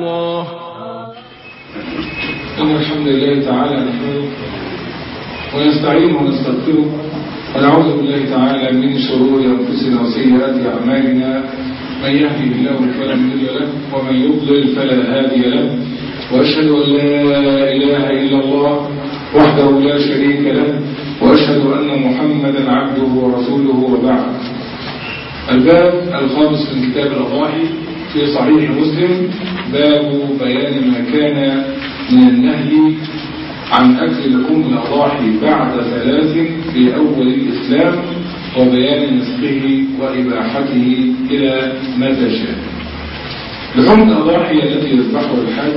الله إن الحمد لله تعالى نحمده ونستعينه ونستغفره ونعوذ بالله تعالى من شرور أنفسنا وسيئات أعمالنا من يهده الله فلا مضل له ومن يضلل فلا هادي له وأشهد أن لا إله إلا الله وحده لا شريك له وأشهد أن محمدا عبده ورسوله وبعد الباب الخامس من كتاب الأضاحي في صحيح مسلم باب بيان ما كان من النهي عن أكل لحوم الأضاحي بعد ثلاث في أول الإسلام وبيان نسخه وإباحته إلى متى شاء لحوم الأضاحي التي يذبحها الحاج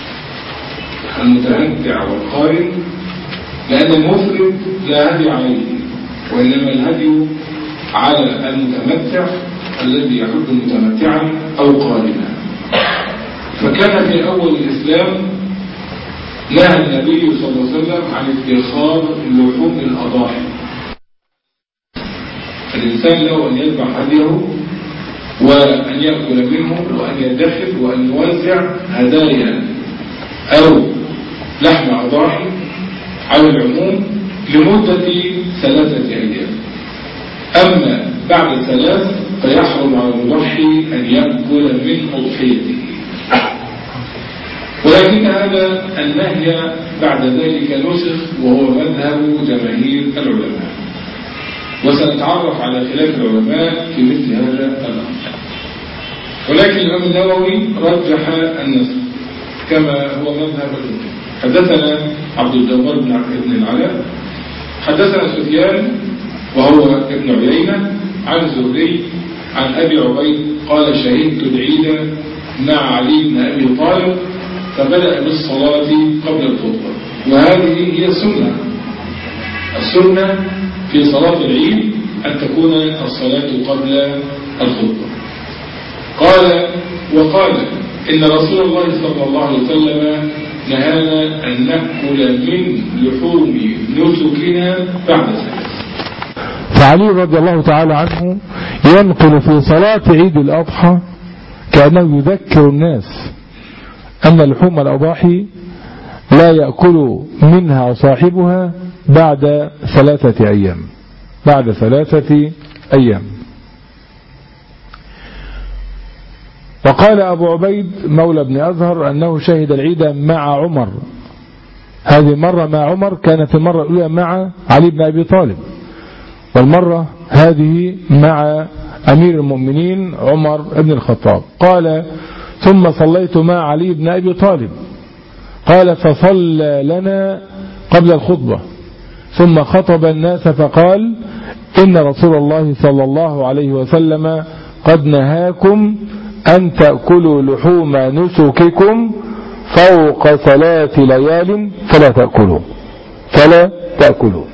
المتمتع والقارن لأن المفرد لا هدي عليه وإنما الهدي على المتمتع الذي يحب متمتعا أو قارنا فكان في أول الإسلام نهى النبي صلى الله عليه وسلم عن اتخاذ لحوم الأضاحي الإنسان له أن يذبح هديه وأن يأكل منه وأن يدخل وأن يوزع هدايا أو لحم أضاحي على العموم لمدة ثلاثة أيام أما بعد ثلاث فيحرم على المضحي أن يأكل من أضحيته ولكن هذا النهي بعد ذلك نسخ وهو مذهب جماهير العلماء وسنتعرف على خلاف العلماء في مثل هذا الأمر ولكن الإمام النووي رجح النسخ كما هو مذهب الجمهور حدثنا عبد الجبار بن العلاء حدثنا سفيان وهو ابن عيينة عن الزهري عن أبي عبيد قال شهدت العيد مع علي بن أبي طالب فبدأ بالصلاة قبل الخطبة وهذه هي السنة السنة في صلاة العيد أن تكون الصلاة قبل الخطبة قال وقال إن رسول الله صلى الله عليه وسلم نهانا أن نأكل من لحوم نسكنا بعد ثلاث فعلي رضي الله تعالى عنه ينقل في صلاة عيد الأضحى كأنه يذكر الناس أن لحوم الأضاحي لا يأكل منها صاحبها بعد ثلاثة أيام بعد ثلاثة أيام وقال أبو عبيد مولى بن أزهر أنه شهد العيد مع عمر هذه مرة مع عمر كانت المرة الأولى مع علي بن أبي طالب والمرة هذه مع أمير المؤمنين عمر بن الخطاب قال ثم صليت مع علي بن أبي طالب قال فصلى لنا قبل الخطبة ثم خطب الناس فقال إن رسول الله صلى الله عليه وسلم قد نهاكم أن تأكلوا لحوم نسككم فوق ثلاث ليال فلا تأكلوا فلا تأكلوا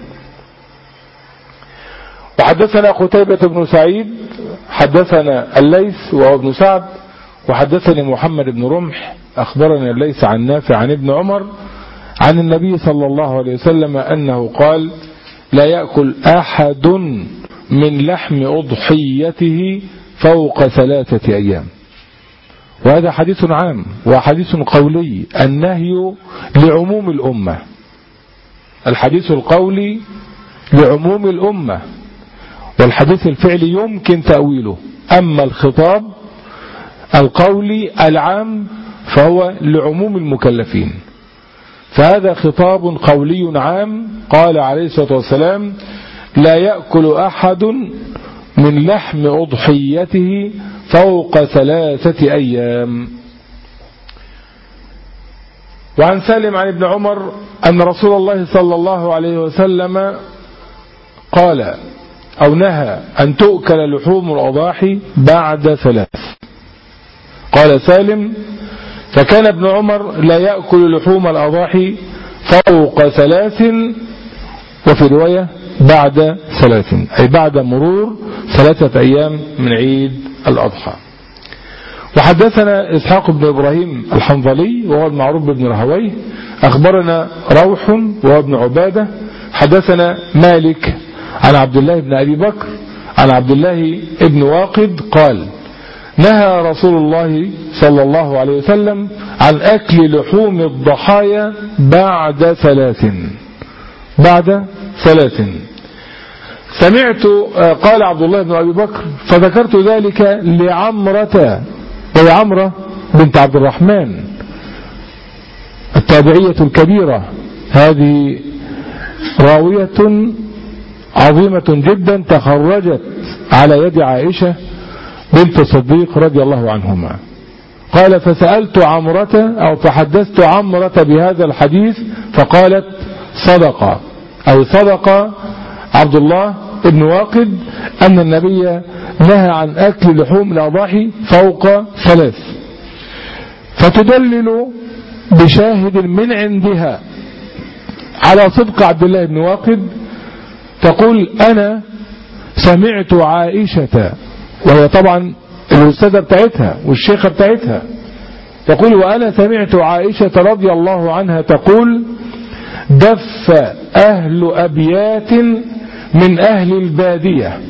وحدثنا قتيبة بن سعيد حدثنا الليث وهو ابن سعد وحدثني محمد بن رمح أخبرنا الليث عن نافع عن ابن عمر عن النبي صلى الله عليه وسلم أنه قال لا يأكل أحد من لحم أضحيته فوق ثلاثة أيام وهذا حديث عام وحديث قولي النهي لعموم الأمة الحديث القولي لعموم الأمة والحديث الفعلي يمكن تأويله أما الخطاب القولي العام فهو لعموم المكلفين فهذا خطاب قولي عام قال عليه الصلاة والسلام لا يأكل أحد من لحم أضحيته فوق ثلاثة أيام وعن سالم عن ابن عمر أن رسول الله صلى الله عليه وسلم قال أو نهى أن تؤكل لحوم الأضاحي بعد ثلاث قال سالم فكان ابن عمر لا يأكل لحوم الأضاحي فوق ثلاث وفي رواية بعد ثلاث أي بعد مرور ثلاثة أيام من عيد الأضحى وحدثنا إسحاق بن إبراهيم الحنظلي وهو المعروف بن رهويه أخبرنا روح وهو ابن عبادة حدثنا مالك عن عبد الله بن أبي بكر عن عبد الله بن واقد قال نهى رسول الله صلى الله عليه وسلم عن أكل لحوم الضحايا بعد ثلاث بعد ثلاث سمعت قال عبد الله بن أبي بكر فذكرت ذلك لعمرة وهي عمرة بنت عبد الرحمن التابعية الكبيرة هذه راوية عظيمة جدا تخرجت على يد عائشة بنت الصديق رضي الله عنهما قال فسألت عمرة أو فحدثت عمرة بهذا الحديث فقالت صدق أي صدق عبد الله بن واقد أن النبي نهى عن أكل لحوم الأضاحي فوق ثلاث فتدلل بشاهد من عندها على صدق عبد الله بن واقد تقول أنا سمعت عائشة وهي طبعا الأستاذة بتاعتها والشيخة بتاعتها تقول وأنا سمعت عائشة رضي الله عنها تقول دف أهل أبيات من أهل البادية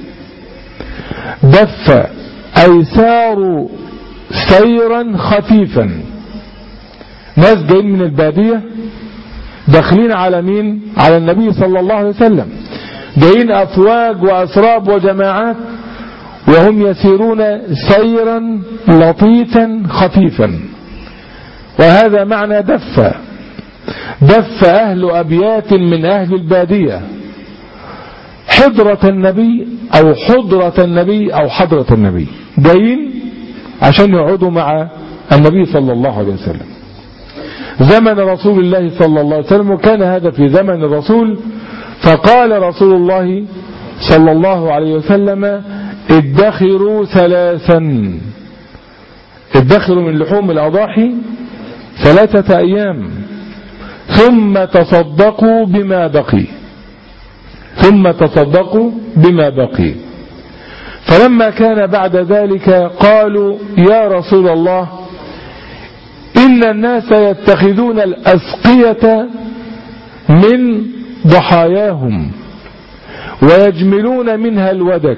دف أي ساروا سيرا خفيفا ناس جايين من البادية داخلين على مين على النبي صلى الله عليه وسلم جايين أفواج وأسراب وجماعات وهم يسيرون سيرا لطيفا خفيفا وهذا معنى دف دف أهل أبيات من أهل البادية حضرة النبي أو حضرة النبي أو حضرة النبي جايين عشان يقعدوا مع النبي صلى الله عليه وسلم زمن رسول الله صلى الله عليه وسلم وكان هذا في زمن الرسول فقال رسول الله صلى الله عليه وسلم ادخروا ثلاثا ادخروا من لحوم الأضاحي ثلاثة أيام ثم تصدقوا بما بقي ثم تصدقوا بما بقي فلما كان بعد ذلك قالوا يا رسول الله إن الناس يتخذون الأسقية من ضحاياهم ويجملون منها الودك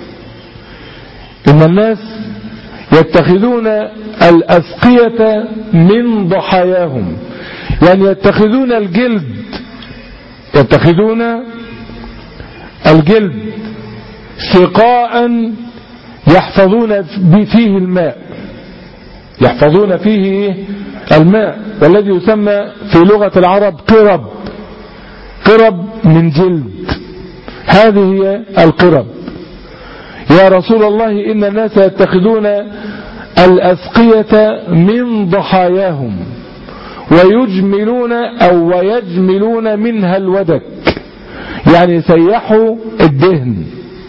إن الناس يتخذون الأسقية من ضحاياهم يعني يتخذون الجلد يتخذون الجلد سقاء يحفظون فيه الماء يحفظون فيه الماء والذي يسمى في لغة العرب قرب قرب من جلد هذه هي القرب يا رسول الله إن الناس يتخذون الأسقية من ضحاياهم ويجملون أو ويجملون منها الودك يعني يسيحوا الدهن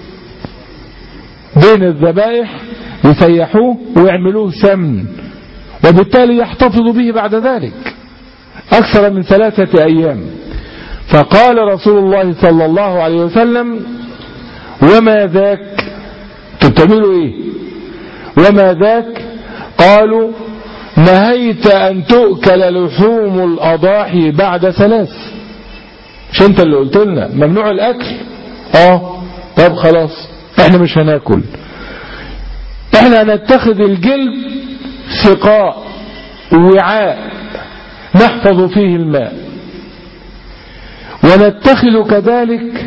دهن الذبائح يسيحوه ويعملوه سمن وبالتالي يحتفظوا به بعد ذلك أكثر من ثلاثة أيام فقال رسول الله صلى الله عليه وسلم وما ذاك تبتملوا ايه وما ذاك قالوا نهيت أن تؤكل لحوم الأضاحي بعد ثلاث مش انت اللي قلت لنا ممنوع الأكل اه طب خلاص احنا مش هناكل احنا هنتخذ الجلد سقاء وعاء نحفظ فيه الماء ونتخذ كذلك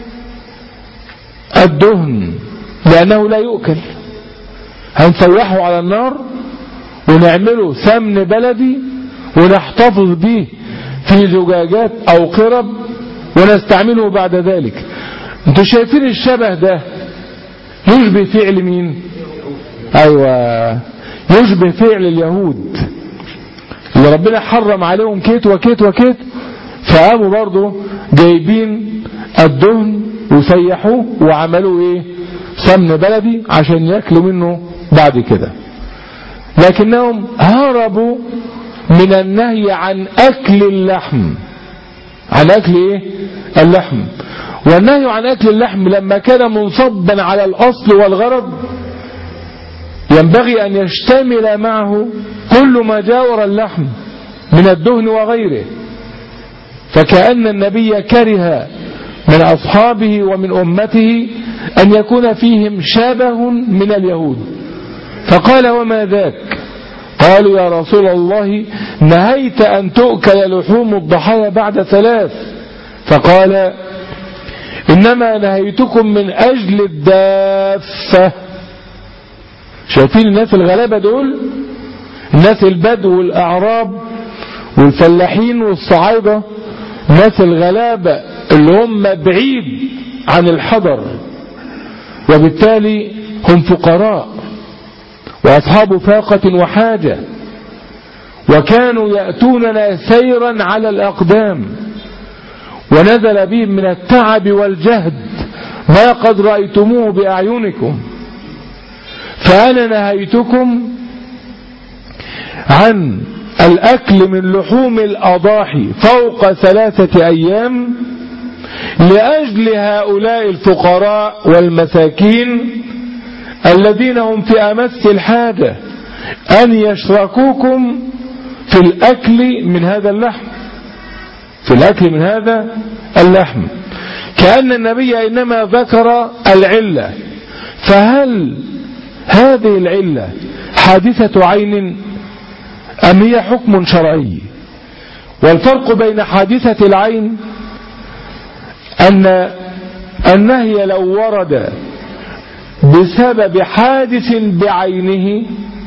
الدهن لأنه لا يؤكل هنسوحه على النار ونعمله سمن بلدي ونحتفظ به في زجاجات أو قرب ونستعمله بعد ذلك انتوا شايفين الشبه ده يشبه فعل مين ايوه يشبه فعل اليهود اللي ربنا حرم عليهم كيت وكيت وكيت فقاموا برضه جايبين الدهن وسيحوه وعملوا ايه سمن بلدي عشان ياكلوا منه بعد كده لكنهم هربوا من النهي عن اكل اللحم عن اكل ايه اللحم والنهي عن اكل اللحم لما كان منصبا على الاصل والغرض ينبغي ان يشتمل معه كل ما جاور اللحم من الدهن وغيره فكأن النبي كره من أصحابه ومن أمته أن يكون فيهم شبه من اليهود فقال وما ذاك قالوا يا رسول الله نهيت أن تؤكل لحوم الضحايا بعد ثلاث فقال إنما نهيتكم من أجل الدافة شايفين الناس الغلابة دول الناس البدو والأعراب والفلاحين والصعايدة الناس الغلابة اللي هم بعيد عن الحضر وبالتالي هم فقراء وأصحاب فاقة وحاجة وكانوا يأتوننا سيرا على الأقدام ونزل بهم من التعب والجهد ما قد رأيتموه بأعينكم فأنا نهيتكم عن الأكل من لحوم الأضاحي فوق ثلاثة أيام لأجل هؤلاء الفقراء والمساكين الذين هم في أمس الحاجة أن يشركوكم في الأكل من هذا اللحم في الأكل من هذا اللحم كأن النبي إنما ذكر العلة فهل هذه العلة حادثة عين أم هي حكم شرعي والفرق بين حادثة العين أن النهي لو ورد بسبب حادث بعينه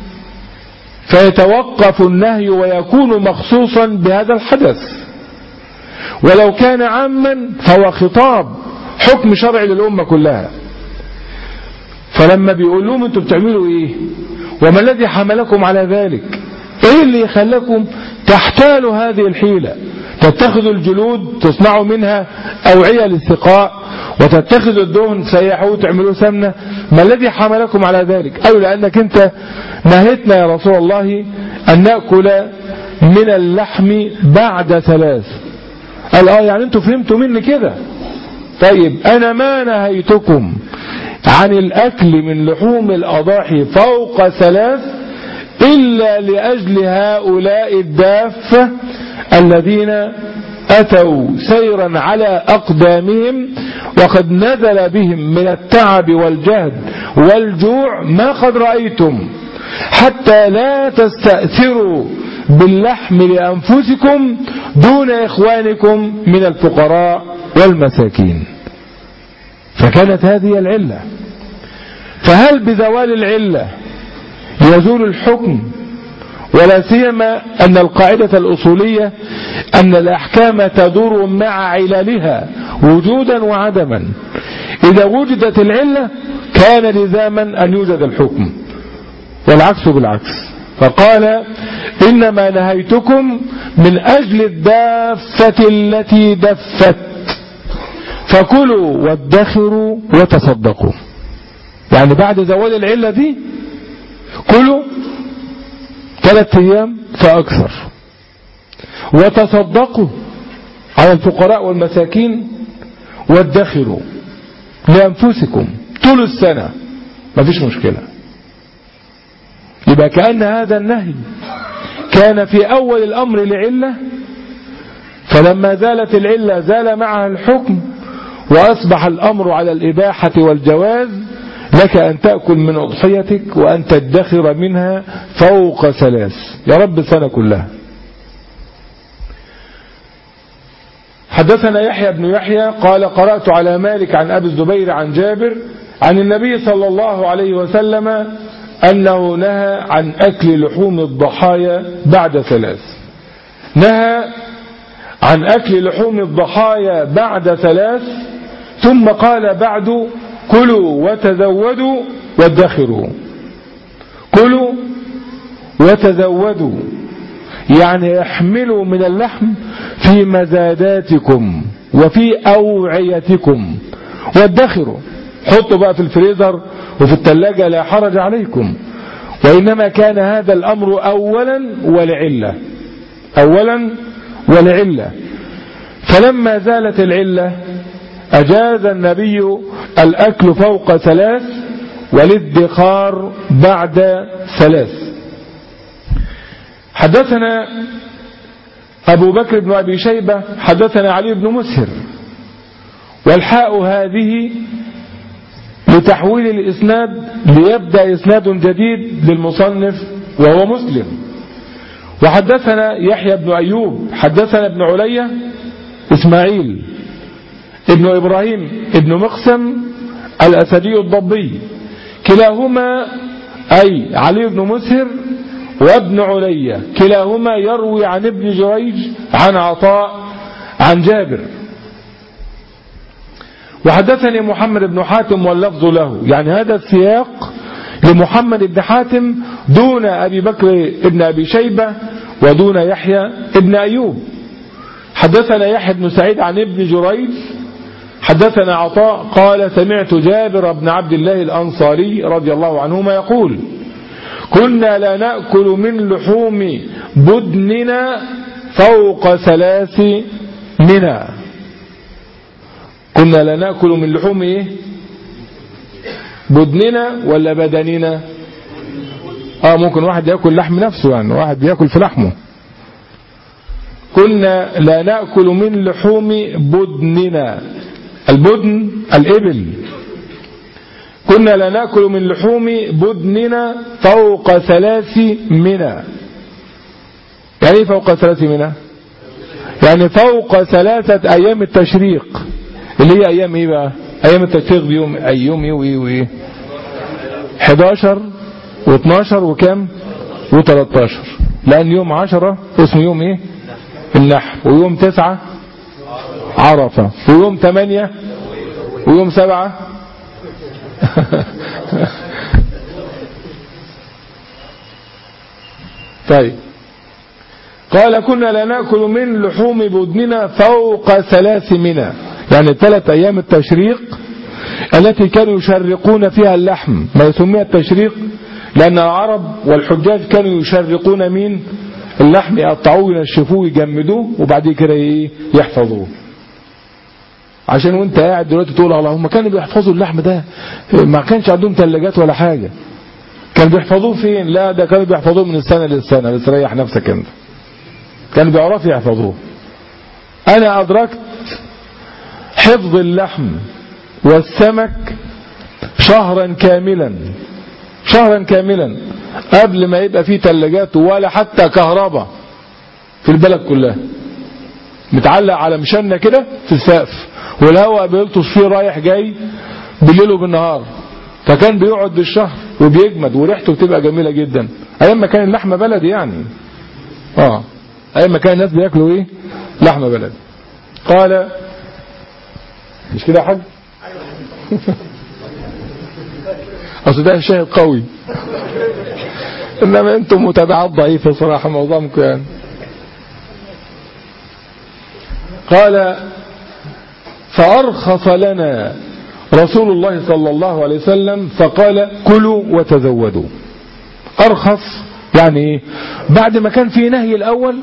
فيتوقف النهي ويكون مخصوصا بهذا الحدث ولو كان عاما فهو خطاب حكم شرعي للأمة كلها فلما بيقول لهم انتوا بتعملوا ايه وما الذي حملكم على ذلك ايه اللي يخلكم تحتالوا هذه الحيلة تتخذوا الجلود تصنعوا منها أوعية للسقاء وتتخذوا الدهن تسيحوه تعملوه سمنة ما الذي حملكم على ذلك قالوا لأنك انت نهيتنا يا رسول الله أن نأكل من اللحم بعد ثلاث قال اه يعني انتوا فهمتوا مني كده طيب انا ما نهيتكم عن الاكل من لحوم الاضاحي فوق ثلاث الا لاجل هؤلاء الدافة الذين اتوا سيرا على اقدامهم وقد نزل بهم من التعب والجهد والجوع ما قد رأيتم حتى لا تستأثروا باللحم لأنفسكم دون إخوانكم من الفقراء والمساكين فكانت هذه العلة فهل بزوال العلة يزول الحكم ولا سيما أن القاعدة الأصولية أن الأحكام تدور مع عللها وجودا وعدما إذا وجدت العلة كان لزاما أن يوجد الحكم والعكس بالعكس فقال إنما نهيتكم من أجل الدافة التي دفت فكلوا وادخروا وتصدقوا يعني بعد زوال العلة دي كلوا ثلاثة أيام فأكثر وتصدقوا على الفقراء والمساكين وادخروا لأنفسكم طول السنة ما فيش مشكلة يبقى كأن هذا النهي كان في أول الأمر لعلة فلما زالت العلة زال معها الحكم وأصبح الأمر على الإباحة والجواز لك أن تأكل من أضحيتك وأن تدخر منها فوق ثلاث يا رب السنة كلها حدثنا يحيى بن يحيى قال قرأت على مالك عن أبي الزبير عن جابر عن النبي صلى الله عليه وسلم أنه نهى عن أكل لحوم الضحايا بعد ثلاث نهى عن أكل لحوم الضحايا بعد ثلاث ثم قال بعد كلوا وتزودوا وادخروا كلوا وتزودوا يعني احملوا من اللحم في مزاداتكم وفي أوعيتكم وادخروا حطوا بقى في الفريزر وفي الثلاجة لا حرج عليكم وإنما كان هذا الأمر أولا ولعلة أولا ولعلة فلما زالت العلة أجاز النبي الأكل فوق ثلاث والادخار بعد ثلاث حدثنا أبو بكر بن أبي شيبة حدثنا علي بن مسهر والحاء هذه لتحويل الإسناد ليبدأ إسناد جديد للمصنف وهو مسلم وحدثنا يحيى بن أيوب حدثنا ابن علية إسماعيل ابن إبراهيم ابن مقسم الأسدي الضبي كلاهما أي علي بن مسهر وابن علية كلاهما يروي عن ابن جريج عن عطاء عن جابر وحدثني محمد بن حاتم واللفظ له يعني هذا السياق لمحمد بن حاتم دون أبي بكر بن أبي شيبة ودون يحيى بن أيوب حدثنا يحيى بن سعيد عن ابن جريج حدثنا عطاء قال سمعت جابر بن عبد الله الأنصاري رضي الله عنهما يقول كنا لا نأكل من لحوم بدننا فوق ثلاث منا كنا لا نأكل من لحوم إيه؟ بدننا ولا بدننا اه ممكن واحد يأكل لحم نفسه يعني واحد بيأكل في لحمه كنا لا نأكل من لحوم بدننا البدن الإبل كنا لا نأكل من لحوم بدننا فوق ثلاث منا يعني ايه فوق ثلاث منا يعني فوق ثلاثة أيام التشريق اللي هي أيام إيه بقى أيام التشريق بيوم أيام إيه وإيه وإيه 11 و12 وكم و13 لأن يوم 10 اسمه يوم إيه النحر ويوم 9 عرفة ويوم 8 ويوم 7 طيب قال كنا لا نأكل من لحوم بدننا فوق ثلاث منا يعني ثلاث أيام التشريق التي كانوا يشرقون فيها اللحم ما يسميها التشريق لأن العرب والحجاج كانوا يشرقون من اللحم يقطعوه ينشفوه يجمدوه وبعد كده ايه يحفظوه عشان وانت قاعد دلوقتي تقول الله هم كانوا بيحفظوا اللحم ده ما كانش عندهم ثلاجات ولا حاجة كانوا بيحفظوه فين لا ده كانوا بيحفظوه من السنة للسنة بس ريح نفسك انت كانوا بيعرفوا يحفظوه انا ادركت حفظ اللحم والسمك شهرا كاملا شهرا كاملا قبل ما يبقى فيه ثلاجات ولا حتى كهرباء في البلد كلها متعلق على مشنة كده في السقف والهواء بيلطش فيه رايح جاي بالليل وبالنهار فكان بيقعد بالشهر وبيجمد وريحته بتبقى جميلة جدا ايام ما كان اللحمة بلدي يعني اه ايام ما كان الناس بياكلوا ايه لحمة بلدي قال مش كده يا حاج اصل ده شاهد قوي انما انتم متابعات ضعيفة صراحة معظمكم يعني قال فأرخص لنا رسول الله صلى الله عليه وسلم فقال كلوا وتزودوا أرخص يعني ايه بعد ما كان في نهي الأول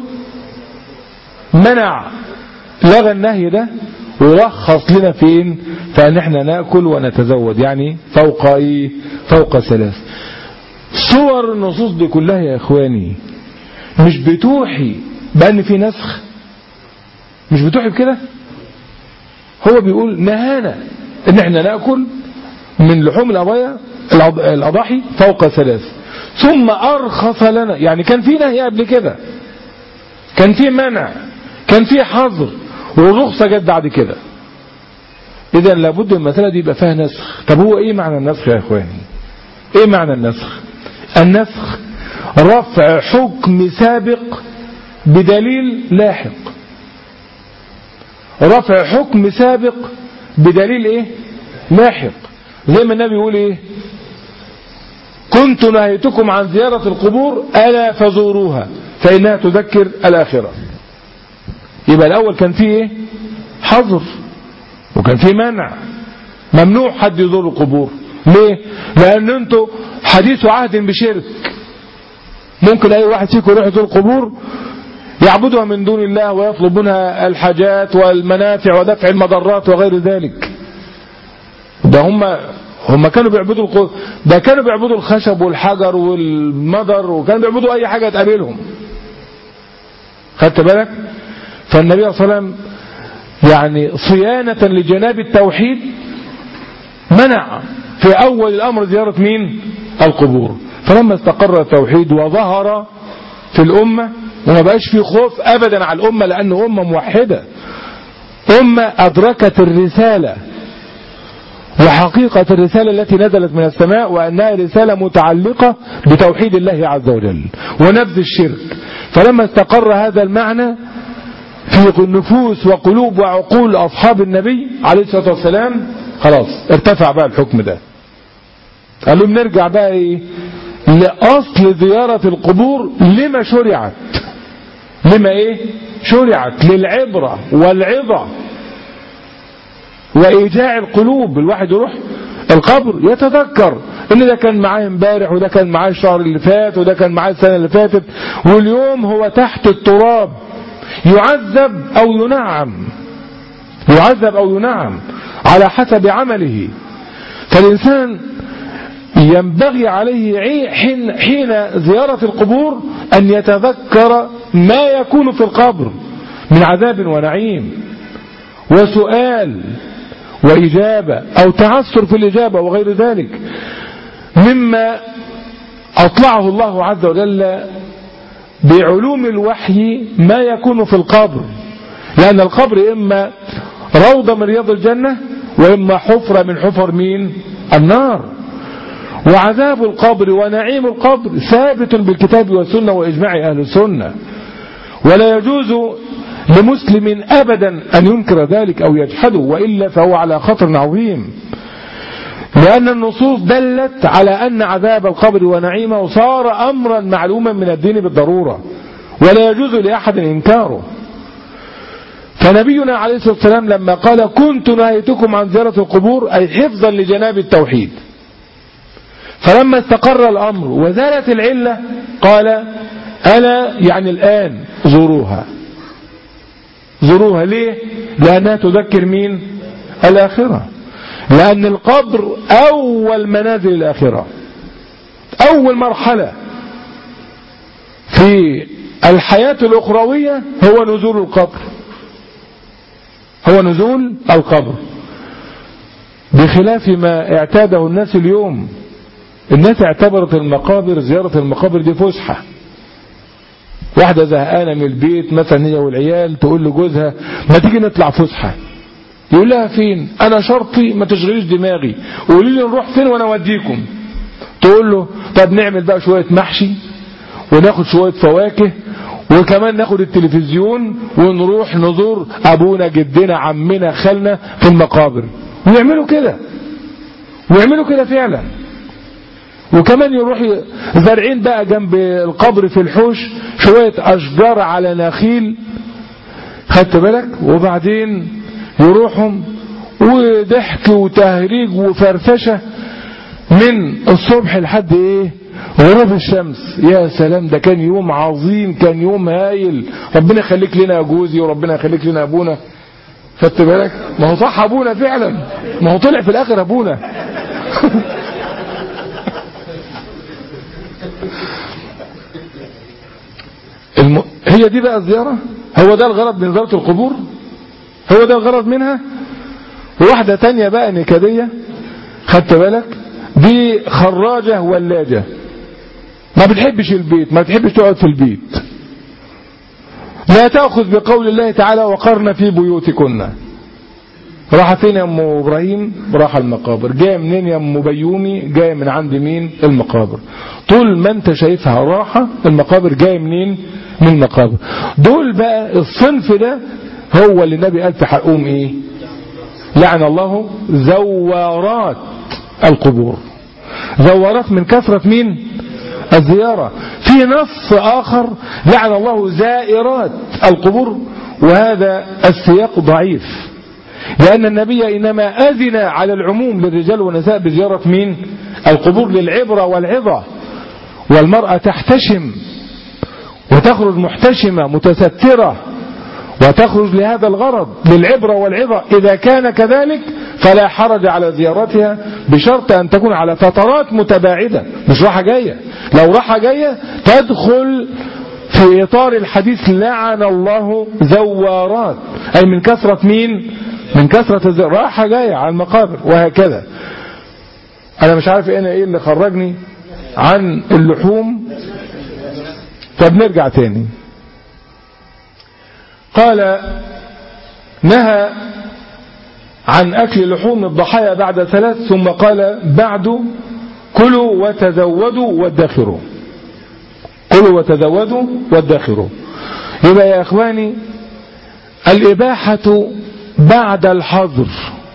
منع لغى النهي ده ورخص لنا فين فان احنا ناكل ونتزود يعني فوق ايه فوق ثلاث صور النصوص دي كلها يا اخواني مش بتوحي بان في نسخ مش بتوحي بكده هو بيقول نهانا ان احنا ناكل من لحوم الأضايا الاضاحي فوق ثلاث ثم ارخص لنا يعني كان في نهي قبل كده كان في منع كان في حظر والرخصة جت بعد كده اذا لابد المسألة دي يبقى فيها نسخ طب هو ايه معنى النسخ يا اخواني ايه معنى النسخ النسخ رفع حكم سابق بدليل لاحق رفع حكم سابق بدليل ايه لاحق زي ما النبي يقول ايه كنت نهيتكم عن زيارة القبور ألا فزوروها فإنها تذكر الآخرة يبقى الأول كان فيه ايه حظر وكان فيه منع ممنوع حد يزور القبور ليه لأن انتوا حديث عهد بشرك ممكن أي واحد فيكم يروح يزور القبور يعبدها من دون الله ويطلب منها الحاجات والمنافع ودفع المضرات وغير ذلك ده هم هم كانوا بيعبدوا القبور ده كانوا بيعبدوا الخشب والحجر والمضر وكانوا بيعبدوا اي حاجة تقابلهم خدت بالك فالنبي صلى الله عليه وسلم يعني صيانة لجناب التوحيد منع في أول الأمر زيارة مين القبور فلما استقر التوحيد وظهر في الأمة وما بقاش في خوف أبدا على الأمة لأن أمة موحدة أمة أدركت الرسالة وحقيقة الرسالة التي نزلت من السماء وأنها رسالة متعلقة بتوحيد الله عز وجل ونبذ الشرك فلما استقر هذا المعنى في النفوس وقلوب وعقول أصحاب النبي عليه الصلاة والسلام خلاص ارتفع بقى الحكم ده قال لهم نرجع بقى ايه لأصل زيارة القبور لما شرعت لما ايه شرعت للعبرة والعظة وإيجاع القلوب الواحد يروح القبر يتذكر ان ده كان معاه امبارح وده كان معاه الشهر اللي فات وده كان معاه السنة اللي فاتت واليوم هو تحت التراب يعذب او ينعم يعذب او ينعم على حسب عمله فالإنسان ينبغي عليه حين, حين زيارة القبور أن يتذكر ما يكون في القبر من عذاب ونعيم وسؤال وإجابة أو تعثر في الإجابة وغير ذلك مما أطلعه الله عز وجل بعلوم الوحي ما يكون في القبر لأن القبر إما روضة من رياض الجنة وإما حفرة من حفر مين النار وعذاب القبر ونعيم القبر ثابت بالكتاب والسنة وإجماع أهل السنة ولا يجوز لمسلم أبدا أن ينكر ذلك أو يجحده وإلا فهو على خطر عظيم لأن النصوص دلت على أن عذاب القبر ونعيمه صار أمرا معلوما من الدين بالضرورة ولا يجوز لأحد إنكاره فنبينا عليه الصلاة والسلام لما قال كنت نهيتكم عن زيارة القبور أي حفظا لجناب التوحيد فلما استقر الأمر وزالت العلة قال ألا يعني الآن زوروها زوروها ليه لأنها تذكر مين الآخرة لأن القبر أول منازل الآخرة أول مرحلة في الحياة الأخروية هو نزول القبر هو نزول القبر بخلاف ما اعتاده الناس اليوم الناس اعتبرت المقابر زيارة المقابر دي فسحة واحدة زهقانة من البيت مثلا هي والعيال تقول لجوزها ما تيجي نطلع فسحة يقول لها فين انا شرطي ما تشغليش دماغي قولي لي نروح فين وانا اوديكم تقول له طب نعمل بقى شوية محشي وناخد شوية فواكه وكمان ناخد التلفزيون ونروح نزور ابونا جدنا عمنا خالنا في المقابر ويعملوا كده ويعملوا كده فعلا وكمان يروح زارعين بقى جنب القبر في الحوش شوية اشجار على نخيل خدت بالك وبعدين يروحوا وضحك وتهريج وفرفشة من الصبح لحد ايه غروب الشمس يا سلام ده كان يوم عظيم كان يوم هايل ربنا يخليك لنا يا جوزي وربنا يخليك لنا ابونا خدت بالك ما هو صح ابونا فعلا ما هو طلع في الاخر ابونا الم... هي دي بقى الزيارة هو ده الغرض من زيارة القبور هو ده الغرض منها وواحدة تانية بقى نكدية خدت بالك دي خراجة ولاجة ما بتحبش البيت ما بتحبش تقعد في البيت لا تأخذ بقول الله تعالى وقرن في بيوتكن راح فين يا ام ابراهيم راح المقابر جاي منين يا ام بيومي جاي من عند مين المقابر طول ما انت شايفها راحة المقابر جاي منين من المقابر دول بقى الصنف ده هو اللي النبي قال في حقهم ايه لعن الله زوارات القبور زوارات من كثرة مين الزيارة في نص آخر لعن الله زائرات القبور وهذا السياق ضعيف لأن النبي إنما أذن على العموم للرجال والنساء بزيارة مين القبور للعبرة والعظة والمرأة تحتشم وتخرج محتشمة متسترة وتخرج لهذا الغرض للعبرة والعظة إذا كان كذلك فلا حرج على زيارتها بشرط أن تكون على فترات متباعدة مش راحة جاية لو راحة جاية تدخل في إطار الحديث لعن الله زوارات أي من كثرة مين من كثرة الزيارات راحة جاية على المقابر وهكذا انا مش عارف انا ايه اللي خرجني عن اللحوم طب نرجع تاني قال نهى عن أكل لحوم الضحايا بعد ثلاث ثم قال بعد كلوا وتزودوا وادخروا كلوا وتزودوا وادخروا يبقى يا إخواني الإباحة بعد الحظر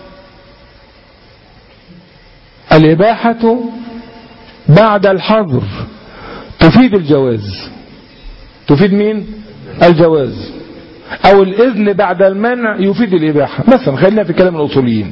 الإباحة بعد الحظر تفيد الجواز تفيد مين الجواز او الاذن بعد المنع يفيد الاباحة مثلا خلينا في كلام الاصوليين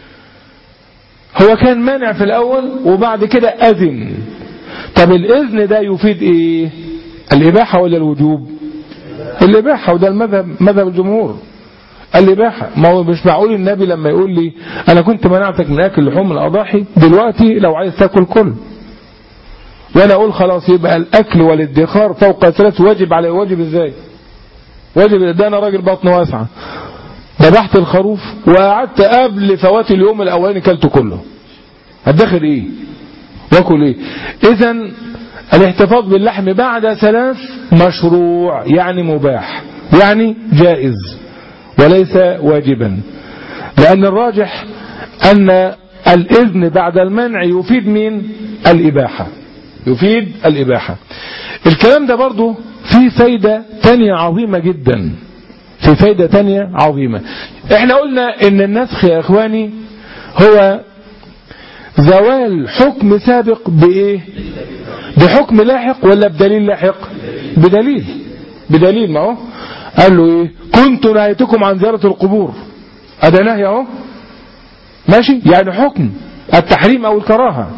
هو كان مانع في الاول وبعد كده اذن طب الاذن ده يفيد ايه الاباحة ولا الوجوب الاباحة وده المذهب مذهب الجمهور الإباحة ما هو مش معقول النبي لما يقول لي أنا كنت منعتك من أكل لحوم الأضاحي دلوقتي لو عايز تاكل كل وأنا أقول خلاص يبقى الأكل والادخار فوق ثلاث واجب عليه واجب إزاي واجب ده أنا راجل بطن واسعة ذبحت الخروف وقعدت قبل فوات اليوم الأولاني كلته كله هتدخل إيه واكل إيه إذا الاحتفاظ باللحم بعد ثلاث مشروع يعني مباح يعني جائز وليس واجبا لأن الراجح أن الإذن بعد المنع يفيد مين الإباحة يفيد الإباحة الكلام ده برضو فيه فايدة تانية عظيمة جدا في فايدة تانية عظيمة احنا قلنا ان النسخ يا اخواني هو زوال حكم سابق بايه بحكم لاحق ولا بدليل لاحق بدليل بدليل ما هو قال له ايه كنت نهيتكم عن زيارة القبور هذا نهي اهو ماشي يعني حكم التحريم او الكراهة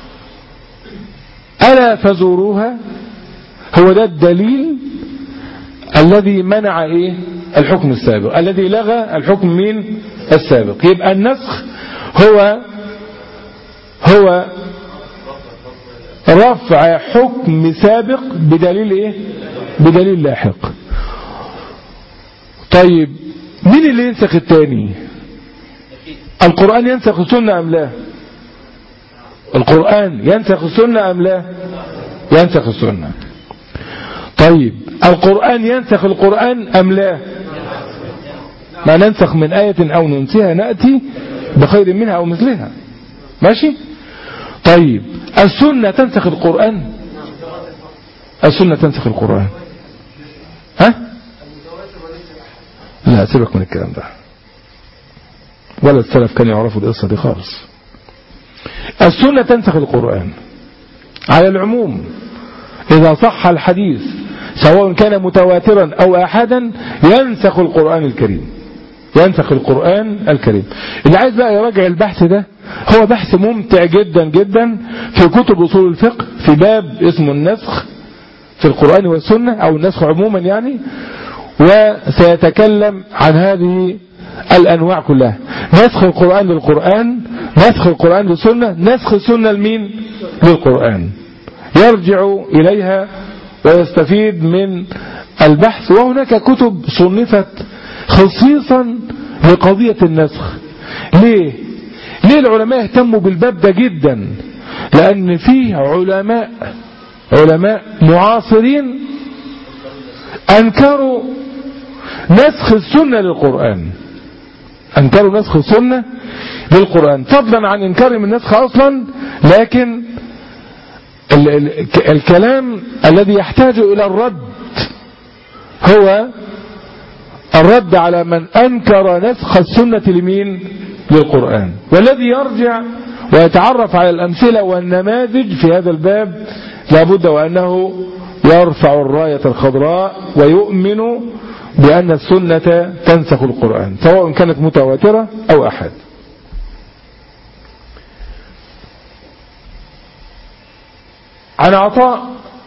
ألا فزوروها هو ده الدليل الذي منع ايه الحكم السابق الذي لغى الحكم مين السابق يبقى النسخ هو هو رفع حكم سابق بدليل ايه بدليل لاحق طيب مين اللي ينسخ التاني القرآن ينسخ السنة أم لا القرآن ينسخ السنة أم لا ينسخ السنة طيب القرآن ينسخ القرآن أم لا ما ننسخ من آية أو ننسيها نأتي بخير منها أو مثلها ماشي طيب السنة تنسخ القرآن السنة تنسخ القرآن ها لا سيبك من الكلام ده ولا السلف كانوا يعرفوا القصة دي خالص السنة تنسخ القرآن على العموم إذا صح الحديث سواء كان متواترا أو أحدا ينسخ القرآن الكريم ينسخ القرآن الكريم اللي عايز بقى يراجع البحث ده هو بحث ممتع جدا جدا في كتب أصول الفقه في باب اسمه النسخ في القرآن والسنة أو النسخ عموما يعني وسيتكلم عن هذه الأنواع كلها نسخ القرآن للقرآن نسخ القرآن للسنة نسخ السنة لمين للقرآن يرجع إليها ويستفيد من البحث وهناك كتب صنفت خصيصا لقضية النسخ ليه ليه العلماء اهتموا بالباب ده جدا لأن فيه علماء علماء معاصرين أنكروا نسخ السنة للقرآن أنكروا نسخ السنة للقرآن فضلا عن إنكارهم النسخ أصلا لكن ال ال الكلام الذي يحتاج إلى الرد هو الرد على من أنكر نسخ السنة لمين للقرآن والذي يرجع ويتعرف على الأمثلة والنماذج في هذا الباب لابد وأنه يرفع الراية الخضراء ويؤمن بأن السنة تنسخ القرآن سواء كانت متواترة أو أحد عن عطاء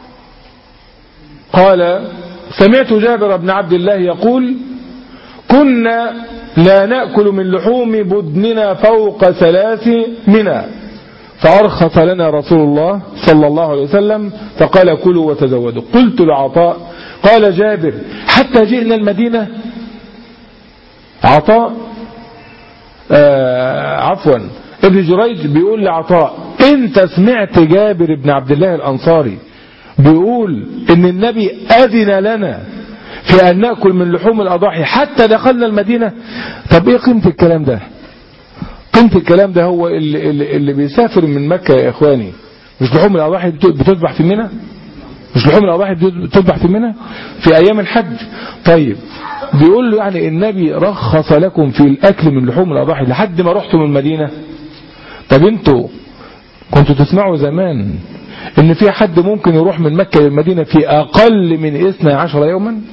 قال سمعت جابر بن عبد الله يقول كنا لا نأكل من لحوم بدننا فوق ثلاث منا فأرخص لنا رسول الله صلى الله عليه وسلم فقال كلوا وتزودوا قلت لعطاء قال جابر حتى جئنا المدينة عطاء آه عفوا ابن جريج بيقول لعطاء انت سمعت جابر بن عبد الله الانصاري بيقول ان النبي اذن لنا في ان ناكل من لحوم الاضاحي حتى دخلنا المدينه طب ايه قيمه الكلام ده قيمه الكلام ده هو اللي, اللي, اللي بيسافر من مكه يا اخواني مش لحوم الاضاحي بتذبح في منى مش لحوم الاضاحي بتذبح في منى في ايام الحج طيب بيقول له يعني النبي رخص لكم في الاكل من لحوم الاضاحي لحد ما رحتم المدينه طب انتوا كنتوا تسمعوا زمان ان في حد ممكن يروح من مكة للمدينة في اقل من اثنى عشر يوما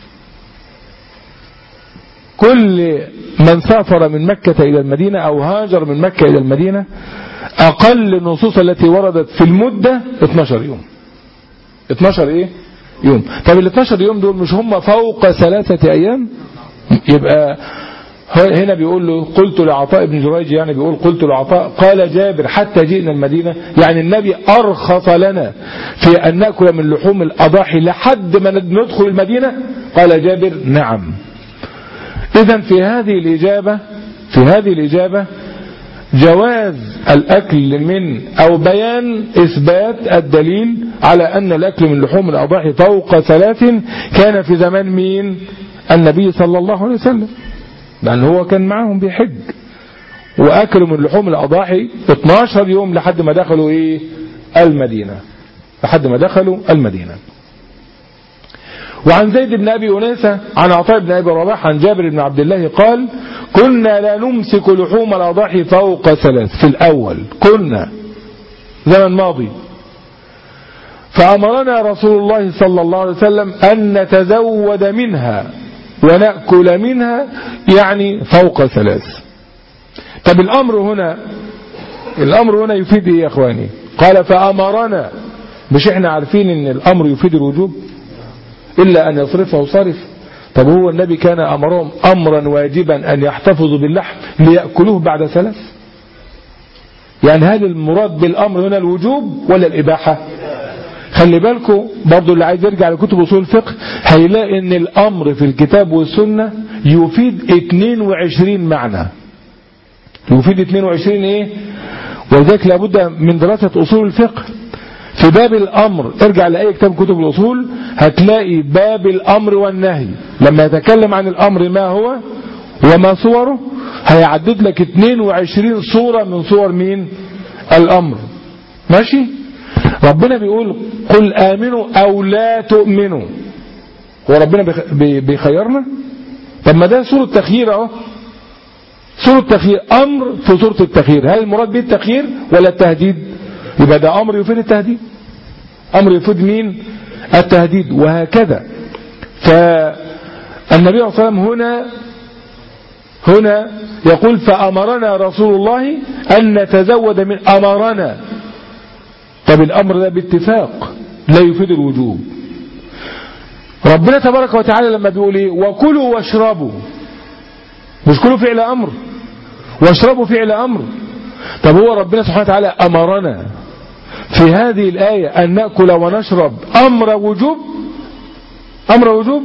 كل من سافر من مكة الى المدينة او هاجر من مكة الى المدينة اقل النصوص التي وردت في المدة 12 يوم 12 ايه يوم طب ال 12 يوم دول مش هم فوق ثلاثة ايام يبقى هنا بيقول له قلت لعطاء بن جريج يعني بيقول قلت لعطاء قال جابر حتى جئنا المدينة يعني النبي أرخص لنا في أن نأكل من لحوم الأضاحي لحد ما ندخل المدينة قال جابر نعم إذا في هذه الإجابة في هذه الإجابة جواز الأكل من أو بيان إثبات الدليل على أن الأكل من لحوم الأضاحي فوق ثلاث كان في زمان مين النبي صلى الله عليه وسلم لأن هو كان معهم بيحج وأكلوا من لحوم الأضاحي 12 يوم لحد ما دخلوا إيه المدينة لحد ما دخلوا المدينة وعن زيد بن أبي أنيسة عن عطاء بن أبي رباح عن جابر بن عبد الله قال كنا لا نمسك لحوم الأضاحي فوق ثلاث في الأول كنا زمن ماضي فأمرنا رسول الله صلى الله عليه وسلم أن نتزود منها ونأكل منها يعني فوق ثلاث طب الأمر هنا الأمر هنا يفيد إيه يا أخواني قال فأمرنا مش احنا عارفين ان الأمر يفيد الوجوب إلا أن يصرفه صارف طب هو النبي كان أمرهم أمرا واجبا أن يحتفظوا باللحم ليأكلوه بعد ثلاث يعني هل المراد بالأمر هنا الوجوب ولا الإباحة خلي بالكم برضو اللي عايز يرجع لكتب اصول الفقه هيلاقي ان الامر في الكتاب والسنة يفيد 22 معنى يفيد 22 ايه ولذلك لابد من دراسة اصول الفقه في باب الامر ارجع لاي كتاب كتب الاصول هتلاقي باب الامر والنهي لما يتكلم عن الامر ما هو وما صوره هيعدد لك 22 صورة من صور مين الامر ماشي ربنا بيقول قل آمنوا أو لا تؤمنوا هو ربنا بيخيرنا طب ما ده سورة تخيير اهو سورة تخيير أمر في سورة التخيير هل المراد به التخيير ولا التهديد يبقى ده أمر يفيد التهديد أمر يفيد مين التهديد وهكذا فالنبي صلى الله عليه وسلم هنا هنا يقول فأمرنا رسول الله أن نتزود من أمرنا طب الأمر ده باتفاق لا يفيد الوجوب ربنا تبارك وتعالى لما بيقول ايه وكلوا واشربوا مش كلوا فعل أمر واشربوا فعل أمر طب هو ربنا سبحانه وتعالى أمرنا في هذه الآية أن نأكل ونشرب أمر وجوب أمر وجوب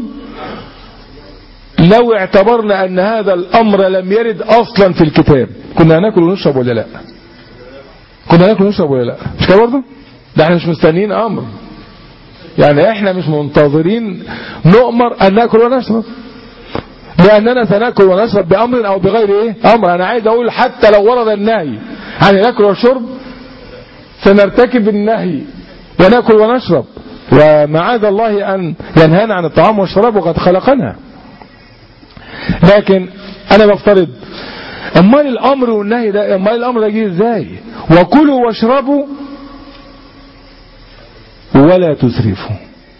لو اعتبرنا أن هذا الأمر لم يرد أصلا في الكتاب كنا ناكل ونشرب ولا لا كنا ناكل ونشرب ولا لا مش كده برضه ده احنا مش مستنيين امر يعني احنا مش منتظرين نؤمر ان ناكل ونشرب لاننا سناكل ونشرب بامر او بغير ايه امر انا عايز اقول حتى لو ورد النهي عن الاكل والشرب سنرتكب النهي وناكل ونشرب ومعاذ الله ان ينهانا عن الطعام والشراب وقد خلقنا لكن انا بفترض امال الامر والنهي ده امال الامر ده جه ازاي وكلوا واشربوا ولا تسرفوا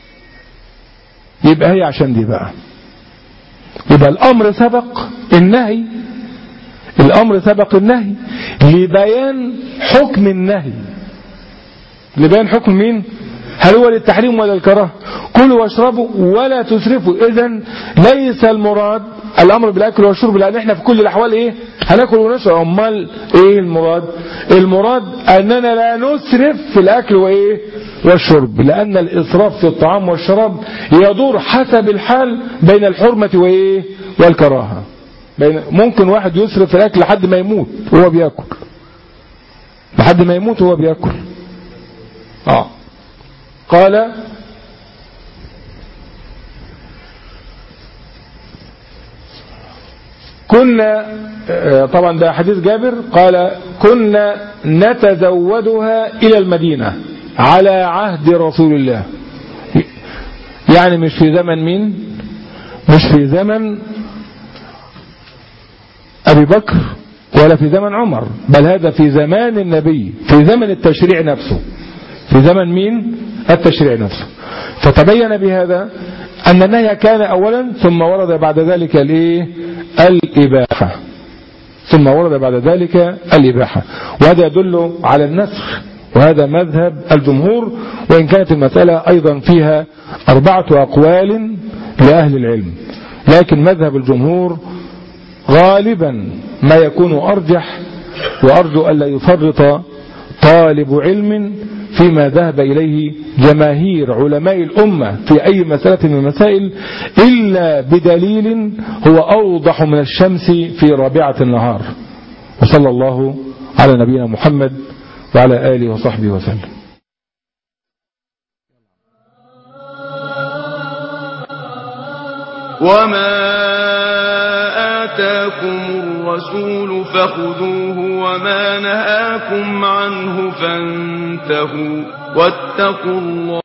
يبقى هي عشان دي بقى يبقى الامر سبق النهي الامر سبق النهي لبيان حكم النهي لبيان حكم مين هل هو للتحريم ولا الكراهه كلوا واشربوا ولا تسرفوا اذا ليس المراد الامر بالاكل والشرب لان احنا في كل الاحوال ايه هناكل ونشرب امال ايه المراد المراد اننا لا نسرف في الاكل وايه والشرب لان الاسراف في الطعام والشراب يدور حسب الحال بين الحرمه وايه والكراهه بين ممكن واحد يسرف في الاكل لحد ما يموت وهو بياكل لحد ما يموت وهو بياكل اه قال كنا آه، طبعا ده حديث جابر قال كنا نتزودها إلى المدينة على عهد رسول الله يعني مش في زمن مين مش في زمن أبي بكر ولا في زمن عمر بل هذا في زمان النبي في زمن التشريع نفسه في زمن مين التشريع نفسه فتبين بهذا أن النهي كان أولا ثم ورد بعد ذلك الإيه الإباحة ثم ورد بعد ذلك الإباحة وهذا يدل على النسخ وهذا مذهب الجمهور وإن كانت المسألة أيضا فيها أربعة أقوال لأهل العلم لكن مذهب الجمهور غالبا ما يكون أرجح وأرجو ألا يفرط طالب علم فيما ذهب إليه جماهير علماء الأمة في أي مسألة من المسائل إلا بدليل هو أوضح من الشمس في رابعة النهار وصلى الله على نبينا محمد وعلى آله وصحبه وسلم وما آتاكم الرسول فخذوه وما نهاكم عنه فانتهوا واتقوا الله